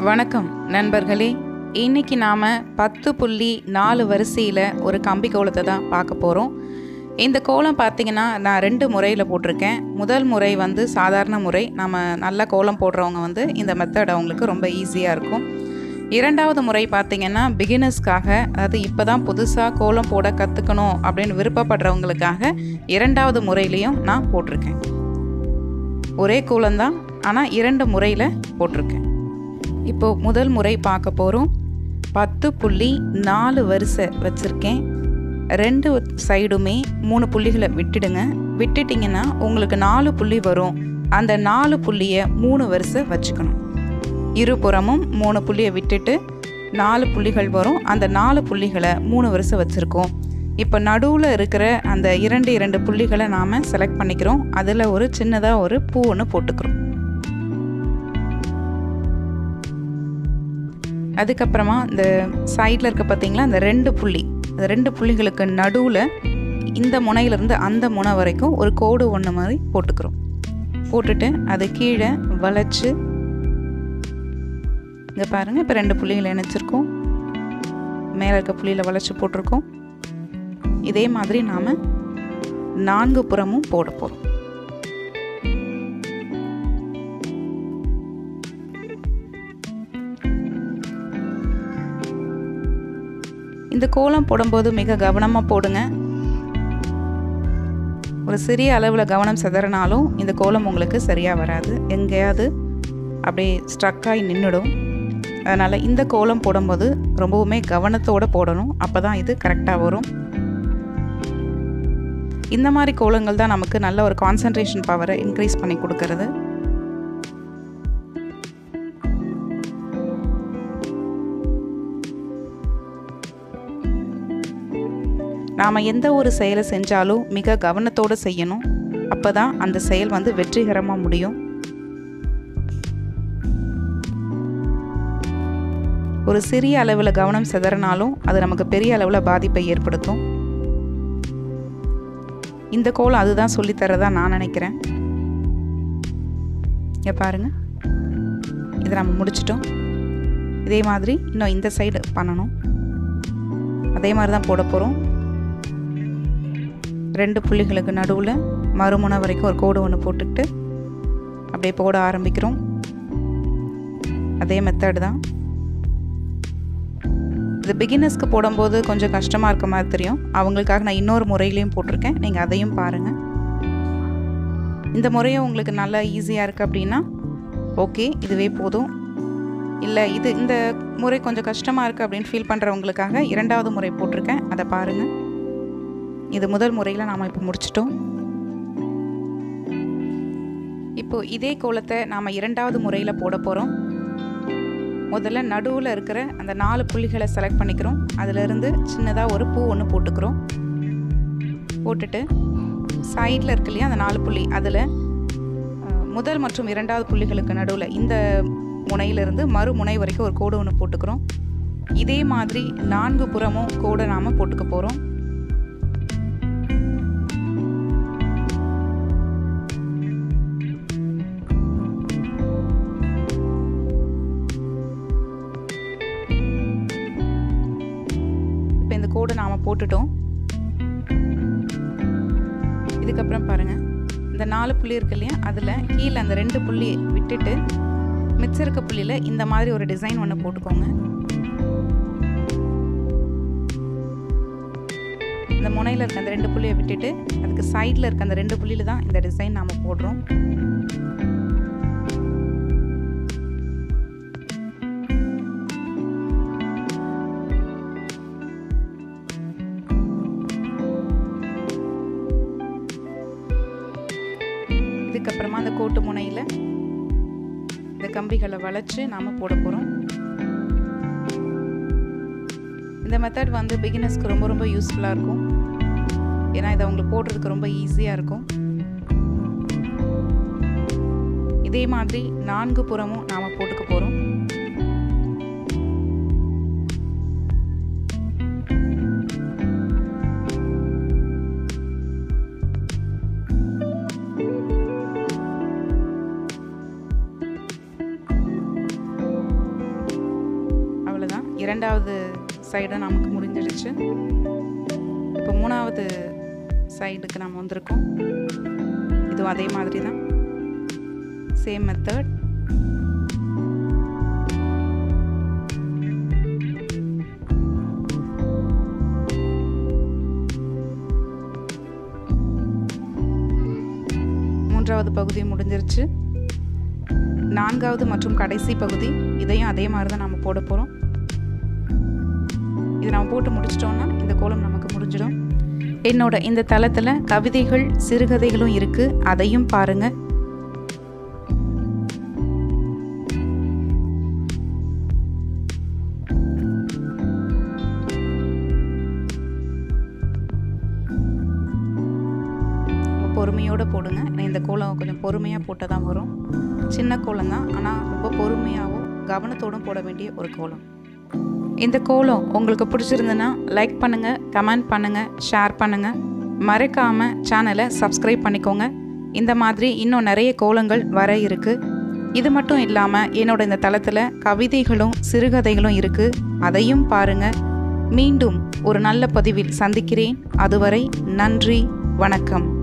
வணக்கம் நண்பர்களே இன்னைக்கு நாம் பத்து புள்ளி நாலு வரிசையில் ஒரு கம்பி கோலத்தை தான் பார்க்க போகிறோம் இந்த கோலம் பார்த்தீங்கன்னா நான் ரெண்டு முறையில் போட்டிருக்கேன் முதல் முறை வந்து சாதாரண முறை நம்ம நல்ல கோலம் போடுறவங்க வந்து இந்த மெத்தட் அவங்களுக்கு ரொம்ப ஈஸியாக இருக்கும் இரண்டாவது முறை பார்த்தீங்கன்னா பிகினர்ஸ்க்காக அதாவது இப்போ தான் புதுசாக கோலம் போட கற்றுக்கணும் அப்படின்னு விருப்பப்படுறவங்களுக்காக இரண்டாவது முறையிலையும் நான் போட்டிருக்கேன் ஒரே கோலம் தான் ஆனால் இரண்டு முறையில் போட்டிருக்கேன் இப்போ முதல் முறை பார்க்க போகிறோம் பத்து புள்ளி நாலு வரிசை வச்சுருக்கேன் ரெண்டு சைடுமே மூணு புள்ளிகளை விட்டுடுங்க விட்டுட்டிங்கன்னா உங்களுக்கு நாலு புள்ளி வரும் அந்த நாலு புள்ளியை மூணு வரிசை வச்சுக்கணும் இருபுறமும் மூணு புள்ளியை விட்டுட்டு நாலு புள்ளிகள் வரும் அந்த நாலு புள்ளிகளை மூணு வரிசை வச்சுருக்கோம் இப்போ நடுவில் இருக்கிற அந்த இரண்டு இரண்டு புள்ளிகளை நாம் செலக்ட் பண்ணிக்கிறோம் அதில் ஒரு சின்னதாக ஒரு பூ ஒன்று போட்டுக்கிறோம் அதுக்கப்புறமா இந்த சைடில் இருக்க பார்த்தீங்களா அந்த ரெண்டு புள்ளி அந்த ரெண்டு புள்ளிகளுக்கு நடுவில் இந்த முனையிலேருந்து அந்த முனை வரைக்கும் ஒரு கோடு ஒன்று மாதிரி போட்டுக்கிறோம் போட்டுட்டு அது கீழே வளைச்சு இங்கே பாருங்கள் இப்போ ரெண்டு புள்ளிகளை இணைச்சிருக்கோம் மேலே இருக்க புள்ளியில் வளைச்சி போட்டிருக்கோம் இதே மாதிரி நாம் நான்கு புறமும் போட போகிறோம் இந்த கோலம் போடும்போது மிக கவனமாக போடுங்க ஒரு சிறிய அளவில் கவனம் சிதறினாலும் இந்த கோலம் உங்களுக்கு சரியாக வராது எங்கேயாவது அப்படியே ஸ்ட்ரக்காகி நின்றுடும் அதனால் இந்த கோலம் போடும்போது ரொம்பவுமே கவனத்தோடு போடணும் அப்போ தான் இது கரெக்டாக வரும் இந்த மாதிரி கோலங்கள் தான் நமக்கு நல்ல ஒரு கான்சன்ட்ரேஷன் பவரை இன்க்ரீஸ் பண்ணி கொடுக்கறது நாம் எந்த ஒரு செயலை செஞ்சாலும் மிக கவனத்தோடு செய்யணும் அப்போ தான் அந்த செயல் வந்து வெற்றிகரமாக முடியும் ஒரு சிறிய அளவில் கவனம் சிதறினாலும் அது நமக்கு பெரிய அளவில் பாதிப்பை ஏற்படுத்தும் இந்த கோலம் அதுதான் சொல்லித்தரதா நான் நினைக்கிறேன் இங்கே பாருங்க இதை நம்ம முடிச்சிட்டோம் இதே மாதிரி இன்னும் இந்த சைடு பண்ணணும் அதே மாதிரி தான் போட போகிறோம் ரெண்டு புள்ளிகளுக்கு நடுவில் மறுமுனை வரைக்கும் ஒரு கோடு ஒன்று போட்டுக்கிட்டு அப்படியே போட ஆரம்பிக்கிறோம் அதே மெத்தட் தான் இது பிகினர்ஸ்க்கு போடும்போது கொஞ்சம் கஷ்டமாக இருக்க மாதிரி தெரியும் அவங்களுக்காக நான் இன்னொரு முறையிலையும் போட்டிருக்கேன் நீங்கள் அதையும் பாருங்கள் இந்த முறையும் உங்களுக்கு நல்லா ஈஸியாக இருக்குது அப்படின்னா ஓகே இதுவே போதும் இல்லை இது இந்த முறை கொஞ்சம் கஷ்டமாக இருக்குது அப்படின்னு ஃபீல் பண்ணுறவங்களுக்காக இரண்டாவது முறை போட்டிருக்கேன் அதை பாருங்கள் இது முதல் முறையில் நாம் இப்போ முடிச்சிட்டோம் இப்போ இதே கோலத்தை நாம் இரண்டாவது முறையில் போட போகிறோம் முதல்ல நடுவில் இருக்கிற அந்த நாலு புள்ளிகளை செலக்ட் பண்ணிக்கிறோம் அதிலிருந்து சின்னதாக ஒரு பூ ஒன்று போட்டுக்கிறோம் போட்டுட்டு சைடில் இருக்கு இல்லையா அந்த நாலு புள்ளி அதில் முதல் மற்றும் இரண்டாவது புள்ளிகளுக்கு நடுவில் இந்த முனையிலிருந்து மறு முனை வரைக்கும் ஒரு கோடு ஒன்று போட்டுக்கிறோம் இதே மாதிரி நான்கு புறமும் கோடை நாம் போட்டுக்க போகிறோம் இப்போ இந்த கோடை நாம் போட்டுட்டோம் இதுக்கப்புறம் பாருங்கள் இந்த நாலு புள்ளி இருக்கு இல்லையா அதில் கீழே அந்த ரெண்டு புள்ளி விட்டுட்டு மிச்சம் இருக்க புள்ளியில் இந்த மாதிரி ஒரு டிசைன் ஒன்று போட்டுக்கோங்க இந்த முனையில் இருக்க அந்த ரெண்டு புள்ளியை விட்டுட்டு அதுக்கு சைடில் இருக்க அந்த ரெண்டு புள்ளியில் தான் இந்த டிசைன் நாம் போடுறோம் இதுக்கப்புறமா அந்த கோட்டு முனையில் இந்த கம்பிகளை வளைச்சு நாம் போட போகிறோம் இந்த மெத்தட் வந்து பிகினர்ஸ்க்கு ரொம்ப ரொம்ப யூஸ்ஃபுல்லாக இருக்கும் ஏன்னா இதை அவங்களுக்கு போடுறதுக்கு ரொம்ப ஈஸியாக இருக்கும் இதே மாதிரி நான்கு புறமும் நாம் போட்டுக்க போகிறோம் இரண்டாவது சைடும் நமக்கு முடிஞ்சிடுச்சு இப்போ மூணாவது சைடுக்கு நம்ம வந்திருக்கோம் இதுவும் அதே மாதிரி தான் சேம் மெத்தட் மூன்றாவது பகுதி முடிஞ்சிருச்சு நான்காவது மற்றும் கடைசி பகுதி இதையும் அதே மாதிரி தான் நம்ம போட போகிறோம் இது நம்ம போட்டு முடிச்சிட்டோம்னா இந்த கோலம் நமக்கு முடிஞ்சிடும் என்னோட இந்த தளத்தில் கவிதைகள் சிறுகதைகளும் இருக்குது அதையும் பாருங்கள் பொறுமையோடு போடுங்க நான் இந்த கோலம் கொஞ்சம் பொறுமையாக போட்டால் தான் வரும் சின்ன கோலம் தான் ஆனால் ரொம்ப பொறுமையாகவும் கவனத்தோடும் போட வேண்டிய ஒரு கோலம் இந்த கோலம் உங்களுக்கு பிடிச்சிருந்துன்னா லைக் பண்ணுங்கள் கமெண்ட் பண்ணுங்கள் ஷேர் பண்ணுங்கள் மறக்காமல் சேனலை சப்ஸ்கிரைப் பண்ணிக்கோங்க இந்த மாதிரி இன்னும் நிறைய கோலங்கள் வர இருக்குது இது மட்டும் இல்லாமல் என்னோட இந்த தளத்தில் கவிதைகளும் சிறுகதைகளும் இருக்குது அதையும் பாருங்கள் மீண்டும் ஒரு நல்ல பதிவில் சந்திக்கிறேன் அதுவரை நன்றி வணக்கம்